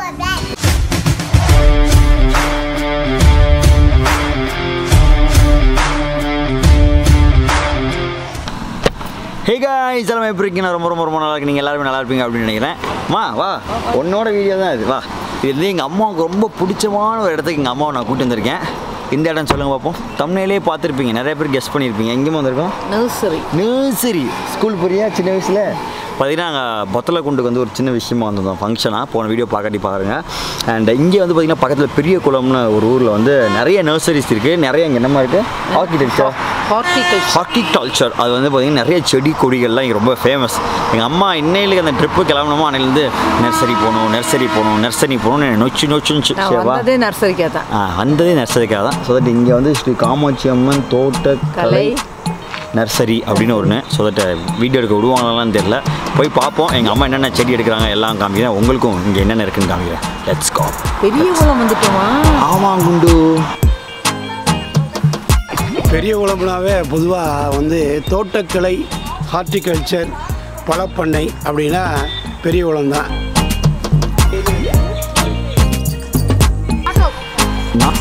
Hey guys எல்லாமே எப்படி இருக்கீங்க ரொம்ப ரொம்ப ரொம்ப நல்லா இருக்கு நீங்கள் எல்லாருமே நல்லா இருப்பீங்க அப்படின்னு நினைக்கிறேன் மா வா உன்னோட வீடியோ தான் இது வா இது வந்து எங்கள் அம்மாவுக்கு ரொம்ப பிடிச்சமான ஒரு இடத்துக்கு எங்கள் அம்மாவை நான் கூட்டி வந்திருக்கேன் இந்த இடம் சொல்லுங்க பார்ப்போம் தமிழ்லேயே பார்த்துருப்பீங்க நிறைய பேர் கெஸ் பண்ணியிருப்பீங்க எங்கேயும் வந்திருக்கோம் நர்சரி நர்சரி ஸ்கூல் போறியா சின்ன வயசில் பார்த்தீங்கன்னா நாங்கள் பொத்தலை குண்டுக்கு வந்து ஒரு சின்ன விஷயமா வந்திருந்தோம் ஃபங்க்ஷனாக போன வீடியோ பார்க்கட்டி பாருங்க அண்ட் இங்கே வந்து பார்த்தீங்கன்னா பக்கத்தில் பெரிய குளம்னு ஒரு ஊரில் வந்து நிறைய நர்சரிஸ் இருக்குது நிறைய இங்கே என்னமா இருக்குது ஆர்கிடெக்சர் ஹார்டிகல்ச்சர் ஹார்டிகல்ச்சர் அது வந்து பார்த்திங்கன்னா நிறைய செடி கொடிகள்லாம் இங்கே ரொம்ப ஃபேமஸ் எங்கள் அம்மா இன்னையிலுக்கு அந்த ட்ரிப்பு கிளம்பணுமோ அன்னையிலேருந்து நர்சரி போகணும் நர்சரி போகணும் நர்சரி போகணும்னு நொச்சு நொச்சுன்னு நான் சரிவா வந்ததே நர்சரிக்காக தான் ஆ வந்ததே நர்சரிக்காக தான் ஸோ தட் இங்கே வந்து ஸ்ரீ காமாட்சி அம்மன் தோட்டக்கலை கலை. நர்சரி அப்படின்னு ஒன்று ஸோ தட் வீடியோ எடுக்க விடுவாங்களான்னு தெரியல போய் பார்ப்போம் எங்கள் அம்மா என்னென்ன செடி எடுக்கிறாங்க எல்லாம் காமிக்கிறேன் உங்களுக்கும் இங்கே என்னென்ன இருக்குன்னு காமிக்கிறேன் லெட்ஸ் கோ பெரிய குளம் வந்துட்டோமா ஆமாம் குண்டு பெரிய குளம்னாவே பொதுவாக வந்து தோட்டக்கலை ஹார்டிகல்ச்சர் பழப்பண்ணை அப்படின்னா பெரிய குளம் தான் நான்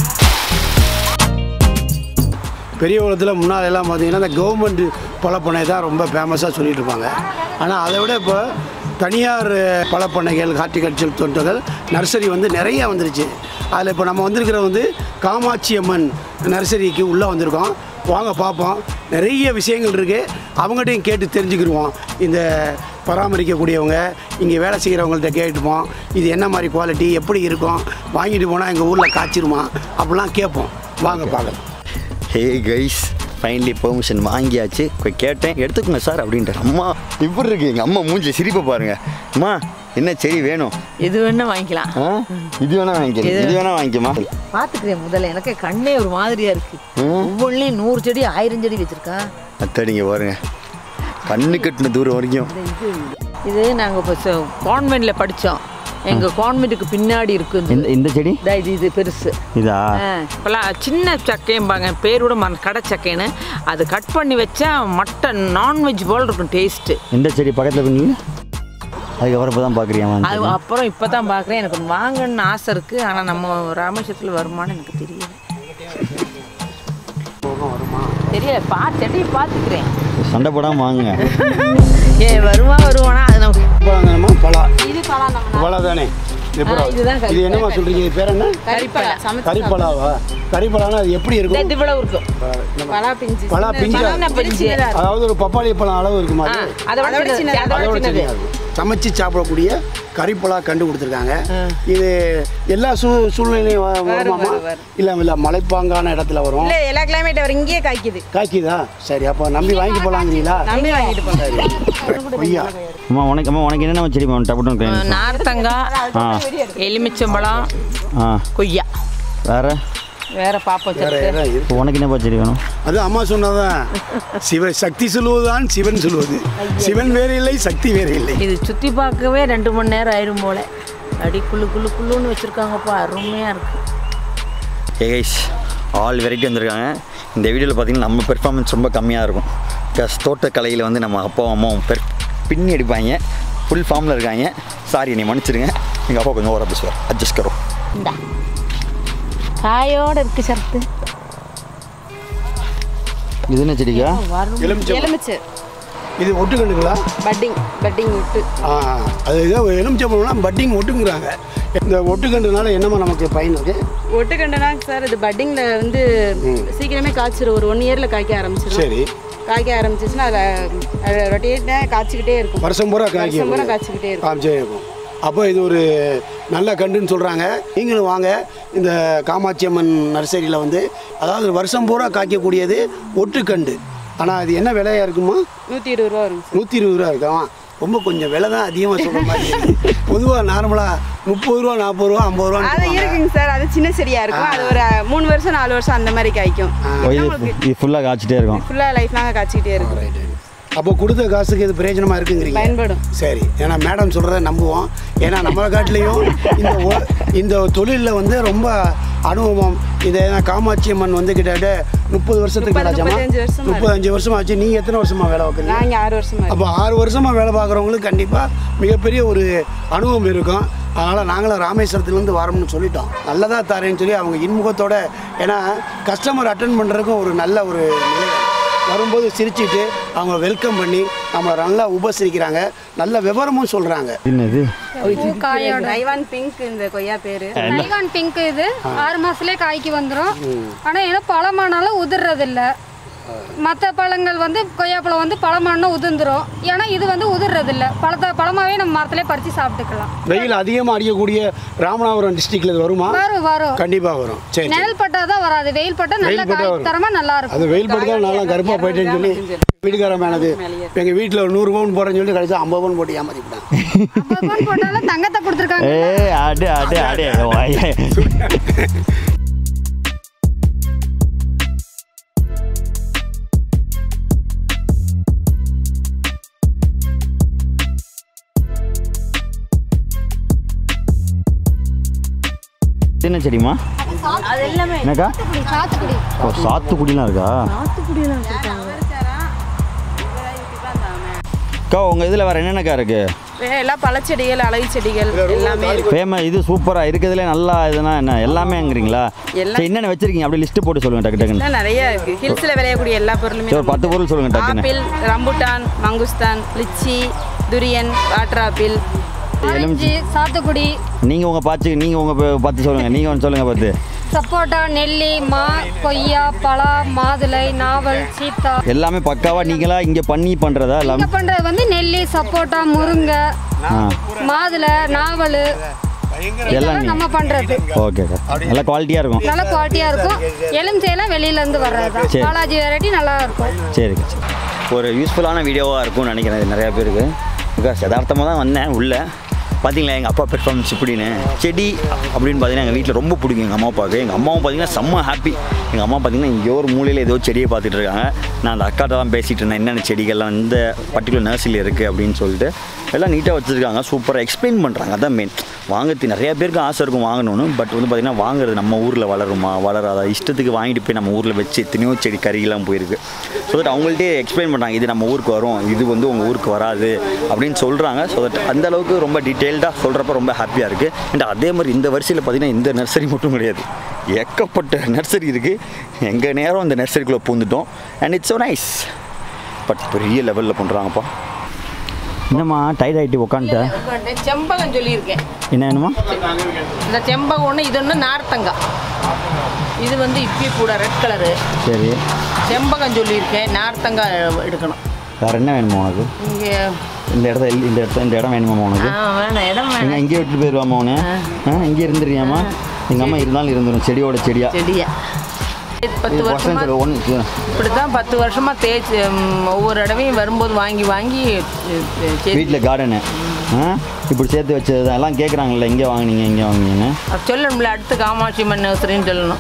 பெரிய குளத்தில் முன்னால் எல்லாம் பார்த்தீங்கன்னா இந்த கவர்மெண்ட் பழப்பண்ணை தான் ரொம்ப ஃபேமஸாக சொல்லிட்டு இருப்பாங்க ஆனால் அதை விட இப்போ தனியார் பழப்பண்ணைகள் ஹார்டிகல்ச்சர் தோட்டங்கள் நர்சரி வந்து நிறைய வந்துருச்சு அதில் இப்போ நம்ம வந்திருக்கிற வந்து காமாட்சி அம்மன் நர்சரிக்கு உள்ளே வந்திருக்கோம் வாங்க பார்ப்போம் நிறைய விஷயங்கள் இருக்குது அவங்ககிட்டையும் கேட்டு தெரிஞ்சுக்கிடுவோம் இந்த பராமரிக்கக்கூடியவங்க இங்கே வேலை செய்கிறவங்கள்ட்ட கேட்டுப்போம் இது என்ன மாதிரி குவாலிட்டி எப்படி இருக்கும் வாங்கிட்டு போனால் எங்கள் ஊரில் காய்ச்சிருமா அப்படிலாம் கேட்போம் வாங்க பார்க்கலாம் ஹே கைஸ் ஃபைனலி பெர்மிஷன் வாங்கியாச்சு போய் கேட்டேன் எடுத்துக்கோங்க சார் அப்படின்ட்டு அம்மா இப்படி இருக்கு எங்கள் அம்மா மூஞ்சி சிரிப்பை பாருங்க அம்மா என்ன செடி வேணும் எது வேணா வாங்கிக்கலாம் ஆ இது வேணா வாங்கிக்கிறேன் இது வேணா வாங்கிக்கமா பாத்துக்கிறேன் முதல்ல எனக்கு கண்ணே ஒரு மாதிரியா இருக்கு ஒவ்வொன்றிலையும் நூறு செடி ஆயிரம் செடி வச்சிருக்கா அத்தடிங்க பாருங்க கண்ணு கட்டின தூரம் வரைக்கும் இது நாங்க இப்போ கான்வென்ட்ல படிச்சோம் எங்க கான்வென்ட்டுக்கு பின்னாடி இருக்கு இந்த- இந்த இந்த செடி இதா இது இது பெருசு இதா ஆ, இப்போலாம் சின்ன சக்கைம்பாங்க பேரோட மன கடை சக்கைன்னு அது கட் பண்ணி வச்சா மட்டன் நான்வெஜ் போல் இருக்கும் டேஸ்ட்டு இந்த செடி பக்கத்தில் பண்ணி அதுக்கப்புறம் இப்போ தான் பார்க்குறியா அது அப்புறம் இப்போ தான் பார்க்குறேன் எனக்கு ஒன்று வாங்கணும்னு ஆசை இருக்குது ஆனால் நம்ம ராமேஸ்வரத்தில் வருமானு எனக்கு தெரியல தெரியல பா செடியை பார்த்துக்கிறேன் சண்டை போடாமல் வாங்குங்க ஏ வருமா வருவானா அது நமக்கு பழங்கம்மா பலா இது பழம் நம்ம பலா தானே இது புறா. ஆ, இதுதான் கறி- இது என்னம்மா சொல்றீங்க இது பேர் என்ன கறிப்பழ சமைச்சு கறிப்பலாவா கறிப்பலானா அது எப்படி இருக்கும் இது இவ்வளவு இருக்கும் பலா பிஞ்சு பலா பிஞ்சு பலான பிஞ்சு. சின்னதா இருக்கும். அதாவது ஒரு பப்பாளி பழம் அளவு இருக்குமா ஆ, அது? அதை விட அதோட சின்னது சின்னது. அதை அதோட விட சின்னது சின்னதா இருக்கும். சமைச்சு சாப்பிடக்கூடிய கறிப்பலா கண்டு கொடுத்துருக்காங்க இது எல்லா சூ சூழ்நிலையும் வ- வருமாமா வரும், வரும். இல்ல இல்ல மலைப்பாங்கான இடத்துல வரும் இல்ல எல்லா கிளைமேட் வரும் இங்கேயே காய்க்குது காய்க்குதா சரி அப்போ நம்பி வாங்கி போலாங்கிறீங்களா நம்பி வாங்கிட்டு போறோம் கொய்யா அம்மா உனக்கு அம்மா உனக்கு என்னென்ன செடி டப்பு நார்த்தங்காய் ஆ எலுமிச்சம்பழம் ஆ கொய்யா வேற வேற பாப்போம் வேற சத்து ஏதாவது இருக்கு? இப்போ உனக்கு என்னப்பா செடி வேணும் அது அம்மா சொன்னதான் சிவ சக்தி சொல்லுவதுதான் சிவன் சொல்லுவது சிவன் வேறு இல்லை சக்தி வேறு இல்லை இது சுற்றி பார்க்கவே ரெண்டு மணி நேரம் ஆயிரும் போல அடி குளு குளு குளுன்னு வச்சுருக்காங்கப்பா அருமையாக இருக்கு ஏகைஸ் ஆல் வெரைட்டி வந்திருக்காங்க இந்த வீடியோவில் பார்த்தீங்கன்னா நம்ம பெர்ஃபார்மன்ஸ் ரொம்ப கம்மியாக இருக்கும் பிகாஸ் தோட்டக்கலையில் வந்து நம்ம அப்பாவும் அம்மாவும் பெர் பின்னி அடிப்பாங்க ஃபுல் ஃபார்மில் இருக்காங்க சாரி என்னை மன்னிச்சிடுங்க எங்கள் அப்பா கொஞ்சம் ஓர பேசுவார் அட்ஜஸ்ட் கரும் இந்தா காயோட இருக்கு சரத்து இது என்ன செடிக்கா எலுமிச்சம் எலுமிச்சு இது ஒட்டுக்கண்டுங்களா பட்டிங் பட்டிங் விட்டு ஆ அது ஏதோ எலுமிச்சம்பழம்னா பட்டிங் ஒட்டுங்கிறாங்க இந்த ஒட்டுக்கண்டுனால என்னம்மா நமக்கு பயன் இருக்கு ஒட்டுக்கண்டனா சார் இது பட்டிங்ல வந்து சீக்கிரமே காய்ச்சிரும் ஒரு ஒன் இயர்ல காய்க்க ஆரம்பிச்சிடும் சரி காய்க்க ஆரம்பிச்சிச்சுன்னா அதில் ரொட்டேட்டாக காய்ச்சிக்கிட்டே இருக்கும் வருஷம் பூரா வருஷம் பூரா காய்க்கும் காய்ச்சிக்கிட்டே இருக்கும் காமிச்சே இருக்கும் அப்போ இது ஒரு நல்ல கண்டுன்னு சொல்கிறாங்க நீங்களும் வாங்க இந்த காமாட்சி அம்மன் நர்சரியில் வந்து அதாவது வருஷம் பூரா காய்க்கக்கூடியது ஒட்டுக்கண்டு ஆனால் அது என்ன விலையாக இருக்குமா நூற்றி இருபது ரூபா வரும் சார் நூற்றி இருபது ரூபா இருக்கான் ரொம்ப கொஞ்சம் விலை தான் அதிகமாக சொல்கிற மாதிரி பொதுவாக நார்மலாக முப்பது ரூபா நாற்பது ரூபா ஐம்பது ரூபா அது இருக்குங்க சார் அது சின்ன செடியா இருக்கும் அது ஒரு மூணு வருஷம் நாலு வருஷம் அந்த மாதிரி காய்க்கும் இது இது ஃபுல்லாக காய்ச்சிட்டே இருக்கும் ஃபுல்லாக லைஃப் லாங்க காய்ச்சிக்கிட்டே இருக்கும் அப்போ கொடுத்த காசுக்கு இது பிரயோஜனமாக இருக்குங்கிறீங்க பயன்படும் சரி ஏன்னா மேடம் சொல்கிறத நம்புவோம் ஏன்னா நம்மளை காட்டிலையும் இந்த ஒ- இந்த தொழிலில் வந்து ரொம்ப அனுபவம் இதை ஏன்னா காமாட்சி அம்மன் வந்து கிட்டத்தட்ட முப்பது வருஷத்துக்கு முப்பது, மேலாச்சாமா முப்பத்தஞ்சு வருஷமா முப்பத்தஞ்சு வருஷமா ஆச்சு நீங்கள் எத்தனை வருஷமா வேலை பார்க்குறீங்க நான் இங்கே ஆறு வருஷமா இருக்கேன். அப்போ ஆறு வருஷமாக வேலை பார்க்குறவங்களுக்கு கண்டிப்பாக மிகப்பெரிய ஒரு அனுபவம் இருக்கும் அதனால் நாங்களும் ராமேஸ்வரத்துலேருந்து வரோம்னு சொல்லிட்டோம் நல்லதாக தரேன்னு சொல்லி அவங்க இன்முகத்தோட ஏன்னா கஸ்டமர் அட்டன் பண்ணுறதுக்கும் ஒரு நல்ல ஒரு நிலை வரும்போது சிரிச்சிட்டு அவங்க வெல்கம் பண்ணி நம்மளை நல்லா உபசரிக்கிறாங்க நல்ல விவரமும் சொல்கிறாங்க என்னது காயோட ரைவான் பிங்க் இந்த கொய்யா பேர் டைகான் பிங்க் இது ஆறு மாசத்துலயே காய்க்கு வந்துடும் ஆனா ஏன்னா பழமானாலும் உதிர்றது இல்ல மற்ற பழங்கள் வந்து கொய்யாப்பழம் வந்து பழமானா உதிர்ந்துரும் ஏன்னா இது வந்து உதிர்றது இல்ல பழத்தை பழமாவே நம்ம மரத்திலே பறிச்சு சாப்பிட்டுக்கலாம் வெயில் அதிகமாக அடிக்கக்கூடிய ராமநாதபுரம் டிஸ்ட்ரிக்ட்ல இது வருமா வரும் வரும் கண்டிப்பாக வரும் சரி சரி. நிழல் பட்டாதான் வராது வெயில் பட்டா நல்ல வெயில் பட்டா காய் வரும். தரமா நல்லா இருக்கும் அது வெயில் பட்டு தான் நல்லா கருப்பாக போயிட்டேன்னு சொல்லி வீட்டுக்காரன் மேனது எங்கள் வீட்டில் ஒரு நூறு பவுன் போடுறேன்னு சொல்லி கடைசி ஐம்பது பவுன் போட்டு ஏமாத்திவிட்டான் ஐம்பது பவுன் போட்டாலும் தங்கத்தை கொடுத்துருக்காங்க ஏ அடு அடு அடு வாயே. இது என்ன செடிமா அது எல்லாமே என்னக்கா சாத்துக்குடி ஓ சாத்துக்குடிலாம் இருக்கா அக்கா உங்கள் இதில் வேறு என்னென்னக்கா இருக்குது எல்லாம் பழச்செடிகள் அழகு செடிகள் எல்லாமே இருக்கு. ஃபேமஸ் இது சூப்பராக இருக்கிறதுல நல்லா இதுனா என்ன எல்லாமேங்கிறீங்களா எல்லாம். சரி என்னென்ன வச்சிருக்கீங்க அப்படியே லிஸ்ட்டு போட்டு சொல்லுங்கள் டக்கு டக்குன்னு இன்னும் நிறைய இருக்கு ஹில்ஸ்ல விளையக்கூடிய எல்லா பொருளுமே சரி ஒரு பத்து பொருள் சொல்லுங்கள் டக்குன்னு apple rambutan mangosteen lychee durian water apple orange சாத்துக்குடி நீங்கள் உங்கள் பார்த்து நீங்கள் உங்கள் பார்த்து சொல்லுங்கள் நீங்கள் ஒன்று சொல்லுங்கள் பார்த்து சப்போட்டா நெல்லி மா கொய்யா பலா மாதுளை நாவல் சீத்தா எல்லாமே பக்காவாக நீங்களா இங்கே பண்ணி பண்ணுறதா இங்க எல்லாமே பண்றது வந்து நெல்லி சப்போட்டா முருங்கை ஆ மாதுளை நாவல் எல்லாம் இதெல்லாம் நீ நம்ம பண்றது ஓகேக்கா நல்லா குவாலிட்டியாக இருக்கும் நல்ல குவாலிட்டியா இருக்கும் எலுமிச்சையெல்லாம் வெளியில இருந்து வர்றது சரி. தான் பாலாஜி வெரைட்டி நல்லா இருக்கும் சரிக்கா சரி ஒரு யூஸ்ஃபுல்லான வீடியோவாக இருக்கும்னு நினைக்கிறேன் இது நிறையா பேருக்கு பிகாஸ் யதார்த்தமாக தான் வந்தேன் உள்ளே பார்த்தீங்களா எங்கள் அப்பா பெர்ஃபார்மன்ஸ் இப்படின்னு செடி அப்படின்னு பார்த்தீங்கன்னா எங்கள் வீட்டில் ரொம்ப பிடிக்கும் எங்கள் அம்மா அப்பாவுக்கு எங்கள் அம்மாவும் பார்த்தீங்கன்னா செம்ம ஹாப்பி எங்கள் அம்மா பார்த்தீங்கன்னா இங்கே ஒரு மூலையில் ஏதோ செடியை பார்த்துட்டு இருக்காங்க நான் அந்த அக்காட்ட தான் பேசிகிட்டு இருந்தேன் என்னென்ன செடிகள்லாம் இந்த பர்டிகுலர் நர்சரியில் இருக்குது அப்படின்னு சொல்லிட்டு எல்லாம் நீட்டாக வச்சுருக்காங்க சூப்பராக எக்ஸ்பிளைன் பண்ணுறாங்க அதான் மெயின் வாங்கத்தி நிறைய பேருக்கு ஆசை இருக்கும் வாங்கணும்னு பட் வந்து பார்த்திங்கன்னா வாங்குறது நம்ம ஊரில் வளருமா வளராதா இஷ்டத்துக்கு வாங்கிட்டு போய் நம்ம ஊரில் வச்சு எத்தனையோ செடி கறிகள்லாம் போயிருக்கு ஸோ தட் அவங்கள்ட்டே எக்ஸ்பிளைன் பண்ணுறாங்க இது நம்ம ஊருக்கு வரும் இது வந்து உங்கள் ஊருக்கு வராது அப்படின்னு சொல்கிறாங்க ஸோ தட் அந்த அளவுக்கு ரொம்ப டீட்டெயில்டாக சொல்கிறப்ப ரொம்ப ஹாப்பியாக இருக்குது அண்ட் அதே மாதிரி இந்த வரிசையில் பார்த்திங்கன்னா இந்த நர்சரி மட்டும் கிடையாது ஏக்கப்பட்ட நர்சரி இருக்குது எங்கள் நேரம் இந்த நர்சரிக்குள்ளே பூந்துட்டோம் and it's so nice but பெரிய லெவலில் பண்ணுறாங்கப்பா என்னம்மா டைட் ஆகிட்டு உட்காந்துட்டேன் உங்கள்கிட்ட செம்பகம் சொல்லியிருக்கேன் என்ன வேணுமா இந்த செம்பகம் ஒன்று இது ஒன்று நார்த்தங்காய் இது வந்து இப்பி கூட ரெட் கலரு சரி செம்பகம் சொல்லியிருக்கேன் நார்த்தங்காய் எடுக்கணும் வேறு என்ன வேணுமா உனக்கு இங்கே இந்த இடத்த இந்த இடத்த இந்த இடம் வேணுமா உனக்கு ஆ வேணாம் இடம் எங்க வேணாம் இங்கே விட்டு போயிடுவாமா உன ஆ இங்கே இருந்துறியாமா எங்கள் அம்மா இருந்தாலும் இருந்துரும் செடியோட செடியா செடியா இது பத்து இது வருஷமா வருஷம் ஒன்று இப்படி தான் பத்து வருஷமா தேய்ச்சி ம், ஒவ்வொரு தடவையும் வரும்போது வாங்கி வாங்கி அஹ், செடி வீட்டில் கார்டனு ஆ இப்படி சேர்த்து வச்சது தான் எல்லாம் கேட்குறாங்கல்ல எங்கே வாங்குனீங்க எங்கே வாங்குனீங்கன்னு அது சொல்லணும்ல அடுத்து காமாட்சி அம்மன் நர்சரின்னு சொல்லணும்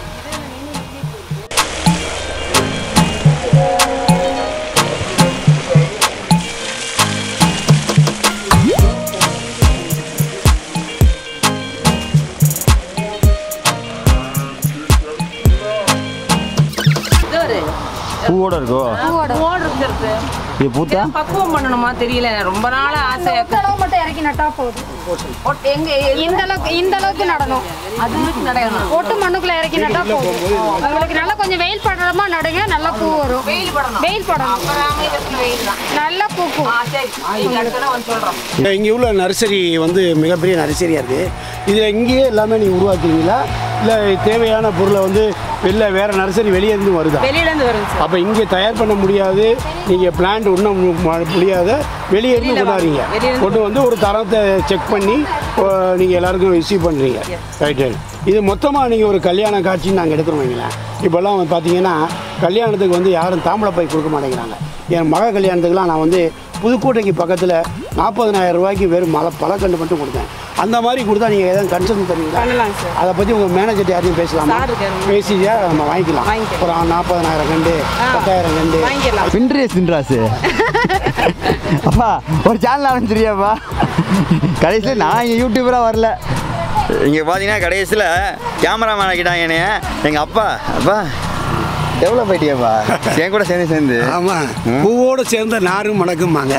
இது ஒரு பூவோட இருக்கோ ஓடு இருக்கிறது இது பூத்தா பக்குவம் பண்ணணுமா தெரியல ரொம்ப நாள் ஆசையா இந்த அளவு மட்டும் இறக்கி நட்டா போதும் ஒட்டு- எங்க இந்த அளவுக்கு இந்த அளவுக்கு நடணும் அதுக்கு நடக்கணும் ஒட்டு மண்ணுக்குள்ள இறக்கி நட்டா போதும் உங்களுக்கு நல்லா கொஞ்சம் வெயில் படுறமா நடுங்க நல்லா பூ வரும் வெயில் படணும் வெயில் படணும் அப்புறம் ராமேஸ்வரத்துல வெயில் தான் நல்லா பூக்கும் ஆ சரி இது அடுத்த தடவை வந்து சொல்றோம் இங்கே உள்ள நர்சரி வந்து மிகப்பெரிய நர்சரியாக இருக்குது இதில் இங்கேயே எல்லாமே நீங்கள் உருவாக்குறீங்களா இல்லை தேவையான பொருளை வந்து வெளில வேறு நர்சரி வெளியே இருந்து வருதா வெளியில இருந்து வருது சார் அப்போ இங்கே தயார் பண்ண முடியாது நீங்கள் பிளான்ட் ஒன்றும் முடியாத வெளியே இருந்து கொண்டாடுறீங்க வெளிய இருந்து கொண்டு வந்து ஒரு தரத்தை செக் பண்ணி நீங்கள் எல்லாருக்கும் ரிசீவ் பண்ணுறீங்க ரைட்டு இது மொத்தமாக நீங்கள் ஒரு கல்யாண காட்சின்னு நாங்கள் எடுத்துருவோம் வைங்களேன் இப்போல்லாம் வந்து பார்த்தீங்கன்னா கல்யாணத்துக்கு வந்து யாரும் தாம்பளப்பை கொடுக்க மாட்டேங்கிறாங்க என் மக கல்யாணத்துக்குலாம் நான் வந்து புதுக்கோட்டைக்கு பக்கத்தில் நாற்பதனாயிரம் ரூபாய்க்கு வெறும் மலை பழக்கண்டு மட்டும் கொடுத்தேன் அந்த மாதிரி கொடுத்தா நீங்கள் எதாவது கன்சல்ட் தருவீங்களா பண்ணலாங்க சார் அதை பற்றி உங்கள் மேனேஜர் யாரையும் பேசலாமா சார் இருக்காரு. பேசியா நம்ம வாங்கிக்கலாம் வாங்கிக்கலாம். ஒரு நாற்பதனாயிரம் கண்டு பத்தாயிரம் கண்டு வாங்கிக்கலாம் பின்ட்ரேஸ் பின்ட்ராஸு அப்பா ஒரு சேனல் ஆரம்பிச்சிருக்கியாப்பா கடைசியில் நான் இங்கே யூடியூபராக வரல இங்கே பார்த்தீங்கன்னா கடைசியில் கேமராமேன் ஆக்கிட்டாங்க என்னைய எங்கள் அப்பா அப்பா டெவலப் ஆயிட்டியாப்பா என் கூட சேர்ந்து சேர்ந்து ஆமாம் பூவோடு சேர்ந்த நாரும் மணக்குமாங்க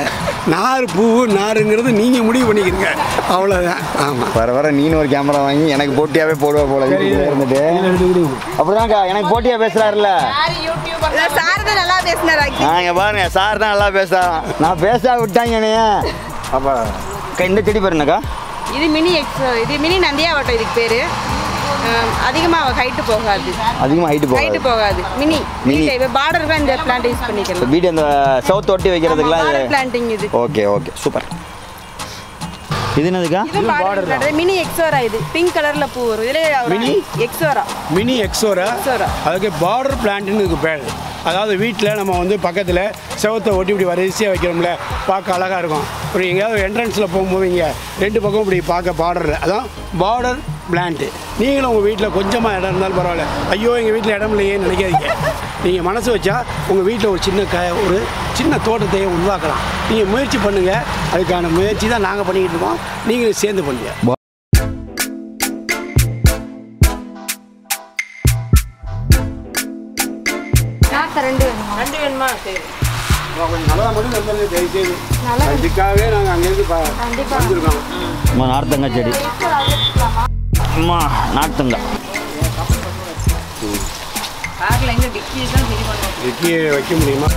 நார் பூவு நாருங்கிறது நீங்கள் முடிவு பண்ணிக்கிறீங்க அவ்வளோதான் ஆமாம் வர வர நீனு ஒரு கேமரா வாங்கி எனக்கு போட்டியாவே போடுவா போல வீட்டுக்குள்ளே இருந்துட்டு அப்படிதான்க்கா எனக்கு போட்டியா பேசுறாருல்ல சார் தான் நல்லா பேசினார் நாங்க பாருங்க சார் தான் நல்லா பேசுறான் நான் பேச விட்டாங்க என்னைய அப்ப அக்கா, இந்த செடி பாருங்கக்கா இது மினி எக்ஸ் இது மினி நந்தியாவட்டம் இதுக்கு பேர் அதிகமாக ஹைட்டு போகாது அதிகமாக ஹைட்டு ஹைட்டு போகாது போகாது மினி Mini. இப்போ பார்டருக்கு இந்த பிளான்ட் யூஸ் பண்ணிக்கலாம் வீடு அந்த சவுத் ஒட்டி வைக்கிறதுக்குலாம் பார்டர் இது பிளான்டிங் இது ஓகே ஓகே சூப்பர் இது என்னதுக்கா இது பார்டர் பிளான்ட் மினி எக்ஸோரா இது பிங்க் கலர்ல பூ வரும் இதுல Mini? Ixora mini ixora ixora. அதுக்கு பார்டர் பிளான்ட்னு இதுக்கு பேர் அதாவது வீட்டில் நம்ம வந்து பக்கத்தில் செவத்தை ஒட்டி இப்படி வரிசையாக வைக்கிறோம்ல பார்க்க அழகாக இருக்கும் இப்படி எங்கேயாவது என்ட்ரன்ஸில் போகும்போது இங்கே ரெண்டு பக்கம் இப்படி பார்க்க பார்டர் அதான் பார்டர் பிளான்ட்டு நீங்களும் உங்கள் வீட்டில் கொஞ்சமாக இடம் இருந்தாலும் பரவாயில்ல ஐயோ எங்கள் வீட்டில் இடம் இல்லையேன்னு நினைக்காதீங்க நீங்கள் மனசு வச்சா உங்கள் வீட்டில் ஒரு சின்ன க ஒரு சின்ன தோட்டத்தையே உருவாக்கலாம் நீங்கள் முயற்சி பண்ணுங்கள் அதுக்கான முயற்சி தான் நாங்கள் பண்ணிக்கிட்டு இருக்கோம் நீங்களும் சேர்ந்து பண்ணுங்கள் நாற்று ரெண்டு வேணுமா ரெண்டு வேணுமா சரி கொஞ்சம் நல்லா மட்டும் நம்புறது தயவுசெய்து அதுக்காகவே நாங்கள் அங்கேருந்து ப- கண்டிப்பா. வந்திருக்கோம் அம்மா நார்த்தங்காய் செடி அம்மா நார்த்தங்காய் காரில் எங்கே டிக்கி தான் சரி பண்ணுவோம் வெட்டியை வைக்க முடியுமா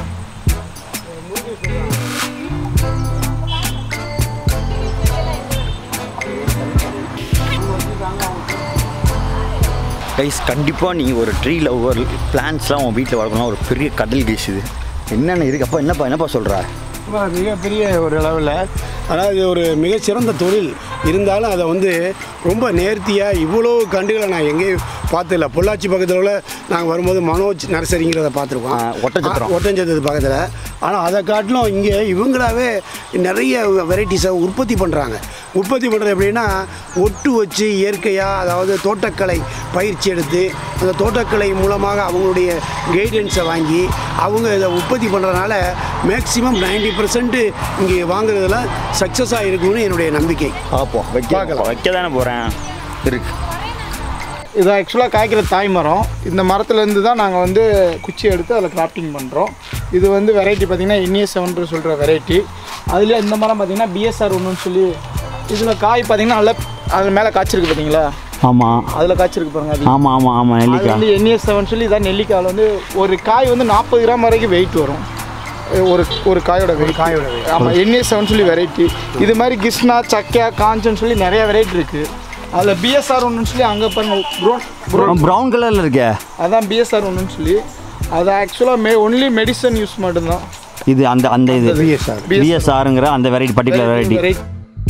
கைஸ் கண்டிப்பாக நீ ஒரு ட்ரீ லவ்வர் பிளான்ஸ்லாம் உன் வீட்டில் வளர்க்கணும் ஒரு பெரிய கடல் கேஸ் இது என்னென்ன இருக்கு அப்பா என்னப்பா என்னப்பா சொல்கிறா ரொம்ப மிகப்பெரிய ஒரு அளவில் அதாவது ஒரு மிகச்சிறந்த தொழில் இருந்தாலும் அதை வந்து ரொம்ப நேர்த்தியாக இவ்வளோ கண்டுகளை நான் எங்கேயும் பார்த்ததில்ல பொள்ளாச்சி பக்கத்தில் உள்ள நாங்கள் வரும்போது மனோஜ் நர்சரிங்கிறத பார்த்துருக்கோம் ஆ, ஒட்டன்சத்திரம். ஒட்டஞ்சத்திரத்து பக்கத்தில் ஆனால் அதை காட்டிலும் இங்கே இவங்களாவே நிறைய வெரைட்டிஸை உற்பத்தி பண்ணுறாங்க உற்பத்தி பண்ணுறது எப்படின்னா ஒட்டு வச்சு இயற்கையாக அதாவது தோட்டக்கலை பயிற்சி எடுத்து அந்த தோட்டக்கலை மூலமாக அவங்களுடைய கைடன்ஸை வாங்கி அவங்க இதை உற்பத்தி பண்ணுறதுனால மேக்ஸிமம் நைன்டி பர்சன்ட் இங்கே வாங்குறதுல சக்ஸஸாக இருக்கும்னு என்னுடைய நம்பிக்கை பார்ப்போம் வைக்க பார்க்கலாம். வைக்க தானே போகிறேன் இருக்கு இது ஆக்சுவலாக காய்க்கிற தாய் மரம் இந்த மரத்துலேருந்து தான் நாங்கள் வந்து குச்சி எடுத்து அதில் கிராஃப்டிங் பண்ணுறோம் இது வந்து வெரைட்டி பார்த்திங்கன்னா என்ஏ செவன் சொல்கிற வெரைட்டி அதுலேயே இந்த மரம் பார்த்திங்கன்னா பிஎஸ்ஆர் ஒன்றுன்னு சொல்லி இதில் காய் பார்த்திங்கன்னா நல்லா அது மேலே காய்ச்சிருக்கு பார்த்தீங்களா ஆமாம் அதில் காய்ச்சிருக்கு பாருங்க அது ஆமாம் ஆமாம் ஆமாம் அது நெல்லிக்காய் வந்து என்ஏ செவன் சொல்லி இதான் நெல்லிக்காயில் வந்து ஒரு காய் வந்து நாற்பது கிராம் வரைக்கும் வெயிட் வரும் ஒரு ஒரு காயோட வெயிட் காயோட weight. ஆமாம் என்ஏ செவன் சொல்லி வெரைட்டி இது மாதிரி கிருஷ்ணா சக்கையா காஞ்சன்னு சொல்லி நிறைய வெரைட்டி இருக்குது அதில் பிஎஸ்ஆர் ஒன்றுன்னு சொல்லி அங்கே பாருங்க ப்ரோன் ப்ரோன் ப்ரௌன் கலரில் இருக்கே அதான் பிஎஸ்ஆர் ஒன்றுன்னு சொல்லி அது ஆக்சுவலாக மெ ஒன்லி மெடிசன் யூஸ் மட்டும்தான் இது அந்த அந்த இது பிஎஸ்ஆர் பிஎஸ்ஆருங்கிற அந்த வெரைட்டி பர்டிகுலர் வெரைட்டி வெரைட்டி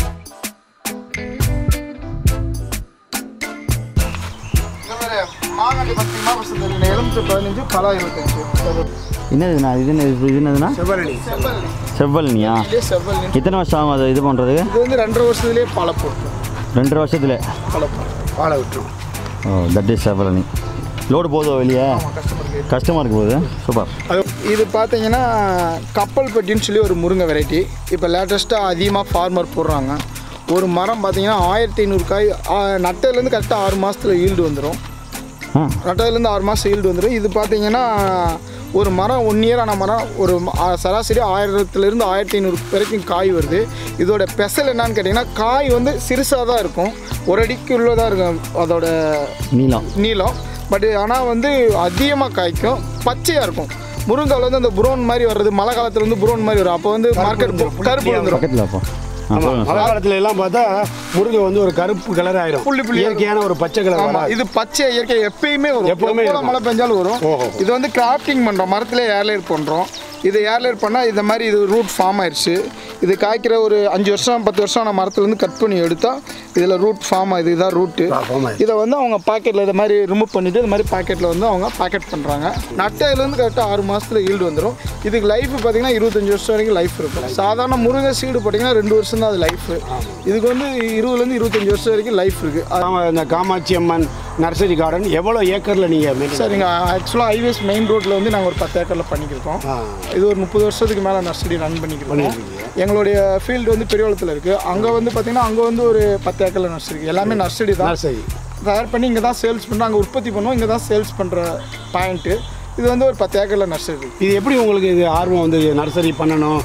மாங்காண்டி பார்த்தீங்கன்னா ஃபஸ்ட்டு எலுமிச்சை பதினஞ்சு பழம் இருபத்தஞ்சு என்னதுண்ணா இது என்ன இது என்னதுண்ணா செவ்வரணி செவ்வல்னியா இதே செவ்வல் எத்தனை வருஷம் ஆகும் அதை இது பண்ணுறதுக்கு இது வந்து ரெண்டரை வருஷத்துலேயே பழ போட்டோம் ரெண்டரை வருஷத்தில் பழ போட்டோம் வாழை விட்டுரும் ஓ தட் இஸ் செவ்வலனி லோடு போதோ வெளியே கஸ்டமருக்கு கஷ்டமாக போகுது சூப்பர் இது பார்த்தீங்கன்னா கப்பல் பெட்டின்னு சொல்லி ஒரு முருங்கை வெரைட்டி இப்போ லேட்டஸ்ட்டாக அதிகமாக ஃபார்மர் போடுறாங்க ஒரு மரம் பார்த்தீங்கன்னா ஆயிரத்தி ஐநூறு காய் ஆ, நட்டதுலேருந்து கரெக்டாக ஆறு மாதத்தில் ஈல்டு வந்துடும் ஆ நட்டதுலேருந்து ஆறு மாதம் ஈல்டு வந்துடும் இது பார்த்தீங்கன்னா ஒரு மரம் ஒன் இயர் ஆன மரம் ஒரு ம- ஆ, சராசரி ஆயிரத்துலேருந்து ஆயிரத்தி ஐநூறு வரைக்கும் காய் வருது இதோட ஸ்பெஷல் என்னன்னு கேட்டிங்கன்னா காய் வந்து சிறுசாக தான் இருக்கும் ஒரு அடிக்கு உள்ளதாக இருக்கும் அதோட நீளம் நீளம் பட் ஆனால் வந்து அதிகமாக காய்க்கும் பச்சையாக இருக்கும் முருங்கால வந்து அந்த புரோன் மாதிரி வர்றது மழை காலத்தில் வந்து புரோன் மாதிரி வரும் அப்போ வந்து மார்க்கெட் கருப்பு வந்துடும் பக்கத்தில் அப்போ ஆ ஆமாம் சொல்லுங்க மழை காலத்துல எல்லாம் பார்த்தா முருங்கை வந்து ஒரு கருப்பு கலர் ஆயிரும் புள்ளி புள்ளியா இயற்கையான ஒரு பச்சை கலர் ஆமா வராது. இது பச்சை இயற்கை எப்பயுமே வரும் எப்பவுமே எப்போ இருக்கும். மழை பெஞ்சாலும் வரும் ஓஹோ. இது வந்து கிராஃப்டிங் பண்ணுறோம் மரத்துல ஏர்லேயர் பண்ணுறோம் இது ஏர்லேயர் பண்ணால் இந்த மாதிரி இது ரூட் ஃபார்ம் ஆயிடுச்சு இது காய்க்கிற ஒரு அஞ்சு வருஷம் பத்து வருஷம் ஆன மரத்துலேருந்து கட் பண்ணி எடுத்தால் இதில் ரூட் ஃபார்ம் ஆகுது இதுதான் ரூட்டு form ஆயிடுச்சு. இதை வந்து அவங்க பாக்கெட்டில் இது மாதிரி ரிமூவ் பண்ணிவிட்டு இது மாதிரி பாக்கெட்டில் வந்து அவங்க பாக்கெட் பண்ணுறாங்க நட்டையிலேருந்து கரெக்டாக ஆறு மாதத்தில் ஈல்டு வந்துடும் இதுக்கு லைஃப் பார்த்தீங்கன்னா இருபத்தஞ்சி வருஷம் வரைக்கும் லைஃப் இருக்கும் சாதாரண முருங்கை சீடு பார்த்தீங்கன்னா ரெண்டு வருஷம் தான் அது லைஃப் இதுக்கு வந்து இருபதுலேருந்து இருபத்தஞ்சி வருஷம் வரைக்கும் லைஃப் இருக்குது ஆமா, இந்த காமாட்சி அம்மன் நர்சரி கார்டன் எவ்வளோ ஏக்கரில் நீங்கள் சார் இங்கே ஆக்சுவலாக ஹைவேஸ் மெயின் ரோட்டில் வந்து நாங்கள் ஒரு பத்து ஏக்கரில் பண்ணிக்கிருக்கோம் ஆ. இது ஒரு முப்பது வருஷத்துக்கு மேலே நர்சரி ரன் பண்ணிக்கிறோம் எங்களுடைய ஃபீல்டு வந்து பெரியவளத்தில் இருக்குது அங்கே வந்து பார்த்தீங்கன்னா அங்கே வந்து ஒரு பத்து ஏக்கரில் நர்சரி எல்லாமே நர்சரி தான் நர்சரி தயார் பண்ணி இங்கே தான் சேல்ஸ் பண்ணுறோம் அங்கே உற்பத்தி பண்ணுவோம் இங்கே தான் சேல்ஸ் பண்ணுற பாயிண்ட்டு இது வந்து ஒரு பத்து ஏக்கரில் நர்சரி இது எப்படி உங்களுக்கு இது ஆர்வம் வந்து நர்சரி பண்ணணும்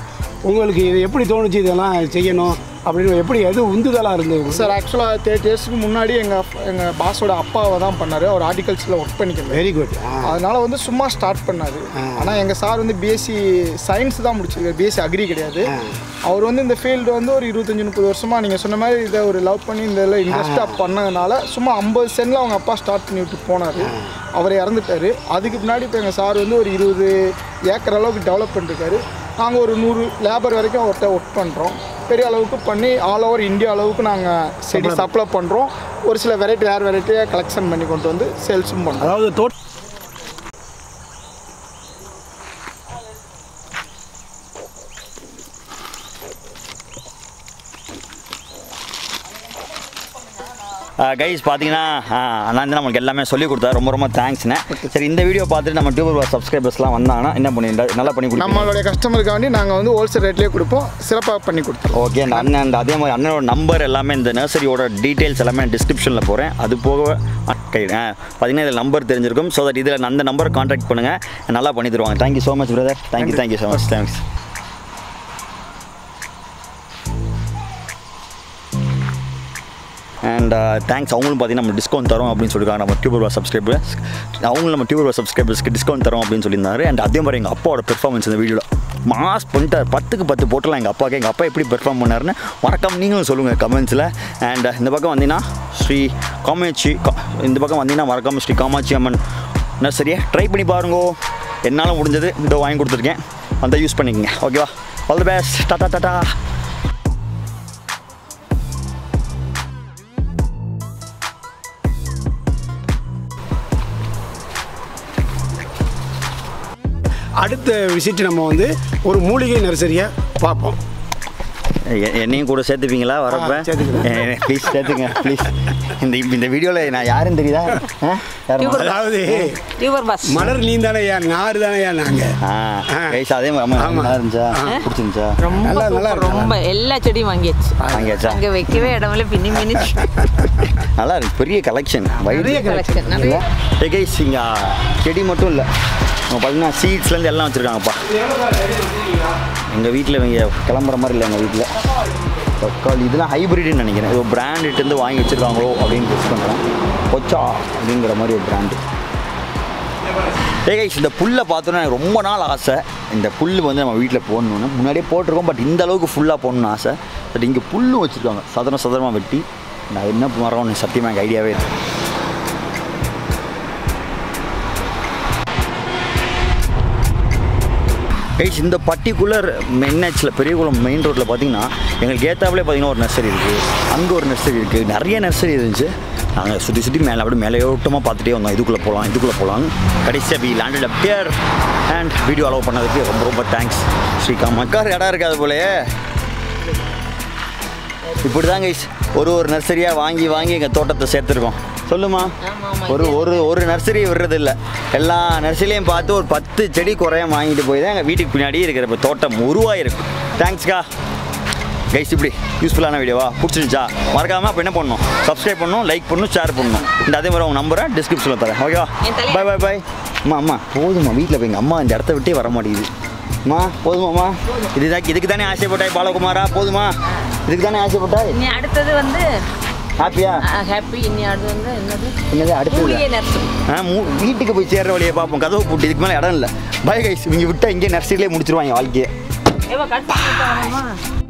உங்களுக்கு இது எப்படி தோணுச்சு இதெல்லாம் செய்யணும் அப்படின்னு எப்படி எது உந்துதலாக இருந்தது சார் ஆக்சுவலாக தேர்ட்டி இயர்ஸ்க்கு முன்னாடி எங்கள் எங்கள் பாஸோட அப்பாவை தான் பண்ணார் அவர் ஆர்டிகல்ஸில் ஒர்க் பண்ணிக்கிறார் வெரி குட் அதனால வந்து சும்மா ஸ்டார்ட் பண்ணாரு ஆனால் எங்கள் சார் வந்து பிஎஸ்சி சயின்ஸ் தான் முடிச்சிருக்காரு பிஎஸ்சி அக்ரி கிடையாது அவர் வந்து இந்த ஃபீல்டு வந்து ஒரு இருபத்தஞ்சி முப்பது வருஷமாக நீங்கள் சொன்ன மாதிரி இதை ஒரு லவ் பண்ணி இந்த இதில் இன்ட்ரெஸ்ட்டாக பண்ணதுனால சும்மா ஐம்பது சென்டில் அவங்க அப்பா ஸ்டார்ட் பண்ணி விட்டு போனார் அவர் இறந்துட்டாரு அதுக்கு பின்னாடி இப்போ எங்கள் சார் வந்து ஒரு இருபது ஏக்கர் அளவுக்கு டெவலப் பண்ணிருக்காரு நாங்கள் ஒரு நூறு லேபர் வரைக்கும் அவர்கிட்ட ஒர்க் பண்ணுறோம் பெரிய அளவுக்கு பண்ணி ஆல் ஓவர் இந்தியா அளவுக்கு நாங்கள் செடி சப்ளை பண்ணுறோம் ஒரு சில வெரைட்டி வேறு வெரைட்டியாக கலெக்ஷன் பண்ணி கொண்டு வந்து சேல்ஸும் பண்ணுறோம் அதாவது தோட்ட கைஸ் பார்த்தீங்கன்னா அண்ணா வந்து நமக்கு எல்லாமே சொல்லி கொடுத்தாரு ரொம்ப ரொம்ப தேங்க்ஸ்ண்ணே சரி இந்த வீடியோ பார்த்துட்டு நம்ம டியூபர் சப்ஸ்கிரைபர்ஸ்லாம் வந்தாங்கன்னா என்ன பண்ணி நல்லா பண்ணி கொடுப்பீங்க நம்மளுடைய கஸ்டமருக்காண்டி நாங்கள் வந்து ஹோல்சேல் ரேட்லேயே கொடுப்போம் சிறப்பாக பண்ணி கொடுத்துருவோம் ஓகே அந்த அண்ணன் அந்த அதே மாதிரி அண்ணனோட நம்பர் எல்லாமே இந்த நர்சரியோட டீட்டெயில்ஸ் எல்லாமே டிஸ்கிரிப்ஷனில் போகிறேன் அது போக கை பார்த்தீங்கன்னா இதில் நம்பர் தெரிஞ்சிருக்கும் ஸோ தட் இதில் அந்த நம்பரை காண்டாக்ட் பண்ணுங்கள் நல்லா பண்ணி தருவாங்க thank you so much brother thank you thank you so much thanks and thanks அவங்களும் பார்த்தீங்கன்னா நம்ம டிஸ்கவுண்ட் தரோம் அப்படின்னு சொல்லியிருக்காங்க நம்ம டியூபர் சப்ஸ்கிரைபர்ஸ் அவங்களும் நம்ம டியூபர் சப்ஸ்கிரைபர்ஸ்க்கு டிஸ்கவுண்ட் தரோம் அப்படின்னு சொல்லியிருந்தாரு அண்ட் அதே மாதிரி எங்கள் அப்பாவோட பெர்ஃபார்மன்ஸ் இந்த வீடியோவில் மாஸ் பண்ணிட்டார் பத்துக்கு பத்து போட்டலாம் எங்கள் அப்பாவுக்கு எங்கள் அப்பா எப்படி பெர்ஃபார்ம் பண்ணாருன்னு மறக்காம நீங்களும் சொல்லுங்கள் கமெண்ட்ஸில் அண்ட் இந்த பக்கம் வந்தீங்கன்னா ஸ்ரீ காமாட்சி கா- இந்த பக்கம் வந்தீங்கன்னா மறக்காம ஸ்ரீ காமாட்சி அம்மன் நர்சரியை ட்ரை பண்ணி பாருங்கோ என்னால் முடிஞ்சது இந்த வாங்கி கொடுத்துருக்கேன் வந்து யூஸ் பண்ணிக்கங்க ஓகேவா all the best tata tata அடுத்த விசிட் நம்ம வந்து ஒரு மூலிகை நர்சரியை பார்ப்போம் எ- என்னையும் கூட சேர்த்துப்பீங்களா வரப்ப ஆ, சேர்த்துக்கிறேன். ப்ளீஸ் சேர்த்துங்க ப்ளீஸ் இந்த இந்த வீடியோவில் நான் யாருன்னு தெரியுதா ஆ? யாரும்மா? அதாவது டியூபர் பஸ் மலர் நீ தானே ஏன் நாறு தானே ஏன் நாங்கள் ஆ கைஸ் அதே மாதிரி அம்மா ஆமா. நல்லா இருந்துச்சா பிடிச்சிருந்துச்சா ரொம்ப நல்லா- நல்லா சூப்பர், இருக்கு. ரொம்ப எல்லா செடியும் வாங்கியாச்சு வாங்கியாச்சா அங்க வைக்கவே இடமில்ல பின்னி மினி நல்லா இருக்கு பெரிய கலெக்ஷன் நிறைய collection, நிறைய. ஏ கைஸ் இங்கே செடி மட்டும் இல்லை அவங்க பார்த்தீங்கன்னா சீட்ஸ்லேருந்து எல்லாம் வச்சுருக்காங்கப்பா எங்கள் வீட்டில் இவங்க கிளம்புற மாதிரி இல்லை எங்கள் வீட்டில் தக்காளி இதெல்லாம் ஹைப்ரிட்னு நினைக்கிறேன் இது பிராண்டுட்டு வாங்கி வச்சுருக்காங்களோ அப்படின்னு கெஸ் பண்ணுறேன் கொச்சா அப்படிங்கிற மாதிரி ஒரு பிராண்டு ஏ கைஸ் இந்த புல்லை பார்த்தோன்னா எனக்கு ரொம்ப நாள் ஆசை இந்த புல் வந்து நம்ம வீட்டில் போடணுன்னு முன்னாடியே போட்டிருக்கோம் பட் இந்த அளவுக்கு ஃபுல்லாக போடணும்னு ஆசை பட் இங்கே புல்லும் வச்சுருக்காங்க சதுரம் சதுரமாக வெட்டி நான் என்ன மரம்னு சத்தியமாக எனக்கு ஐடியாவே இல்லை கைஸ் இந்த பர்டிகுலர் மெயின்ஹெச்சில் பெரியகுளம் மெயின் ரோட்டில் பார்த்தீங்கன்னா எங்களுக்கு ஏத்தாப்புலே பார்த்தீங்கன்னா ஒரு நர்சரி இருக்குது அங்கே ஒரு நர்சரி இருக்குது நிறைய நர்சரி இருந்துச்சு நாங்கள் சுற்றி சுற்றி மேலே அப்படியே மேலையோட்டமாக பார்த்துட்டே வந்தோம் இதுக்குள்ளே போகலாம் இதுக்குள்ளே போகலாம் கடைசியாக பி லேண்டட் அப்பியர் அண்ட் வீடியோ அலோவ் பண்ணதுக்கு ரொம்ப ரொம்ப தேங்க்ஸ் ஸ்ரீகாம் மக்கார் இடம் இருக்காது போலயே இப்படி தான் கைஸ் ஒரு ஒரு நர்சரியாக வாங்கி வாங்கி எங்கள் தோட்டத்தை சேர்த்துருக்கோம் சொல்லுமா ஒரு ஒரு ஒரு நர்சரி விடுறது இல்லை எல்லா நர்சரிலையும் பார்த்து ஒரு பத்து செடி குறையாம வாங்கிட்டு போய் தான் எங்கள் வீட்டுக்கு பின்னாடி இருக்கிற இப்போ தோட்டம் உருவாயிருக்கு தேங்க்ஸ்க்கா கைஸ் இப்படி யூஸ்ஃபுல்லான வீடியோவா பிடிச்சிருந்துச்சா மறக்காமல் அப்போ என்ன பண்ணணும் சப்ஸ்கிரைப் பண்ணணும் லைக் பண்ணணும் ஷேர் பண்ணணும் இந்த அதே மாதிரி உங்கள் நம்பரை டிஸ்கிரிப்ஷனில் தரேன் ஓகேவா என் தலையை- பை பை பை அம்மா அம்மா போதும்மா வீட்டில் போய் எங்கள் அம்மா இந்த இடத்த விட்டே வர மாட்டேங்குது அம்மா போதுமாம்மா இதுதான் இதுக்கு தானே ஆசைப்பட்டாய் பாலகுமாரா போதுமா இதுக்கு தானே ஆசைப்பட்டாய் இனி அடுத்தது வந்து ஹாப்பியா ஹாப்பி இனி அடுத்து வந்து என்னது என்னது அடுத்தது மூலிகை நர்சரி ஆ மூ வீட்டுக்கு போய் சேர்ற வழியை பார்ப்போம் கதவு போட்டு இதுக்கு மேலே இடம் இல்லை பை கைஸ் இவங்க விட்டா இங்கே நர்சரியிலே முடிச்சிருவாங்க வாழ்க்கையை ஏவா கட் பண்ணி விட்டா வேணாமா?